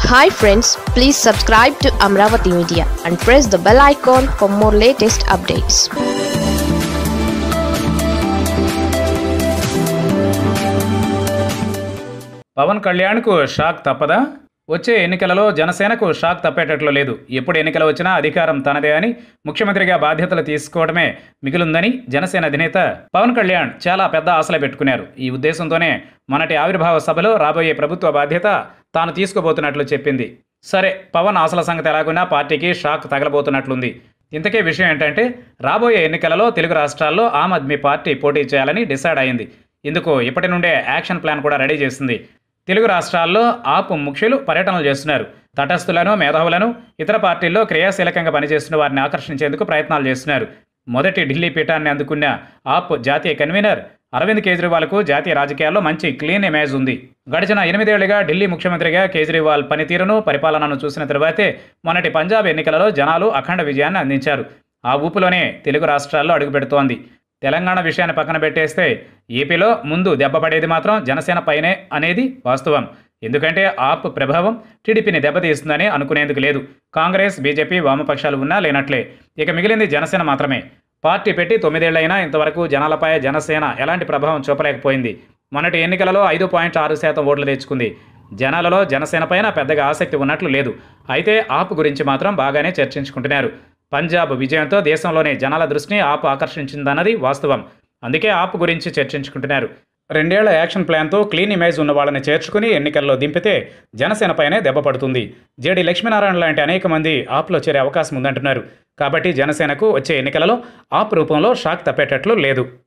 hi friends please subscribe to Amaravati media and press the bell icon for more latest updates Pawan కళ్యాణ్కు shock తప్పదా వచ్చే ఎన్నికలలో జనసేనకు shock తప్పేటట్లు లేదు ఎప్పుడు ఎన్నికలు వచ్చినా అధికారం తనదే అని ముఖ్యమంత్రిగా బాధ్యతలు తీసుకోవడమే మిగిలిందని జనసేన అధినేత పవన్ కళ్యాణ్ చాలా పెద్ద ఆశలు పెట్టుకున్నారు ఈ ఉద్దేశంతోనే మొన్నటి ఆవిర్భావ సభలో రాబోయే ప్రభుత్వ బాధ్యత తాను తీసుకోబోతున్నట్లు చెప్పింది సరే పవన్ ఆశల సంగతి ఎలాగున్నా పార్టీకి షాక్ తగలబోతున్నట్లుంది ఇంతకే విషయం ఏంటంటే రాబోయే ఎన్నికలలో తెలుగు రాష్ట్రాల్లో ఆమ్ ఆద్మీ పార్టీ పోటీ చేయాలని డిసైడ్ అయింది ఇందుకు ఇప్పటి నుండే యాక్షన్ ప్లాన్ కూడా రెడీ చేసింది తెలుగు రాష్ట్రాల్లో ఆప్ ముఖ్యులు పర్యటనలు చేస్తున్నారు తటస్థులను మేధావులను ఇతర పార్టీల్లో క్రియాశీలకంగా పనిచేస్తున్న వారిని ఆకర్షించేందుకు ప్రయత్నాలు చేస్తున్నారు మొదటి ఢిల్లీ పీఠాన్ని అందుకున్న ఆప్ జాతీయ కన్వీనర్ అరవింద్ కేజ్రీవాల్కు జాతీయ రాజకీయాల్లో మంచి క్లీన్ ఇమేజ్ ఉంది గడిచిన ఎనిమిదేళ్లుగా ఢిల్లీ ముఖ్యమంత్రిగా కేజ్రీవాల్ పనితీరును పరిపాలనను చూసిన తరువాతే మొన్నటి పంజాబ్ ఎన్నికలలో జనాలు అఖండ విజయాన్ని అందించారు ఆ ఊపులోనే తెలుగు రాష్ట్రాల్లో అడుగుపెడుతోంది తెలంగాణ విషయాన్ని పక్కన పెట్టేస్తే ఏపీలో ముందు దెబ్బపడేది మాత్రం జనసేన పైనే అనేది వాస్తవం ఎందుకంటే ఆప్ ప్రభావం టీడీపీని దెబ్బతీస్తుందని అనుకునేందుకు లేదు కాంగ్రెస్ బీజేపీ వామపక్షాలు ఉన్నా లేనట్లే ఇక మిగిలింది జనసేన మాత్రమే పార్టీ పెట్టి తొమ్మిదేళ్లైనా ఇంతవరకు జనాలపై జనసేన ఎలాంటి ప్రభావం చూపలేకపోయింది మొన్నటి ఎన్నికలలో ఐదు పాయింట్ ఆరు శాతం ఓట్లు తెచ్చుకుంది జనాలలో జనసేన పైన పెద్దగా ఆసక్తి ఉన్నట్లు లేదు అయితే ఆప్ గురించి మాత్రం బాగానే చర్చించుకుంటున్నారు పంజాబ్ విజయంతో దేశంలోనే జనాల దృష్టిని ఆప్ ఆకర్షించిందన్నది వాస్తవం అందుకే ఆప్ గురించి చర్చించుకుంటున్నారు రెండేళ్ల యాక్షన్ ప్లాన్తో క్లీన్ ఇమేజ్ ఉన్న వాళ్ళని చేర్చుకుని ఎన్నికల్లో దింపితే జనసేనపైనే దెబ్బ పడుతుంది జేడి లక్ష్మీనారాయణ లాంటి అనేక మంది ఆప్లో చేరే అవకాశం ఉందంటున్నారు కాబట్టి జనసేనకు వచ్చే ఎన్నికలలో ఆప్ రూపంలో షాక్ తప్పేటట్లు లేదు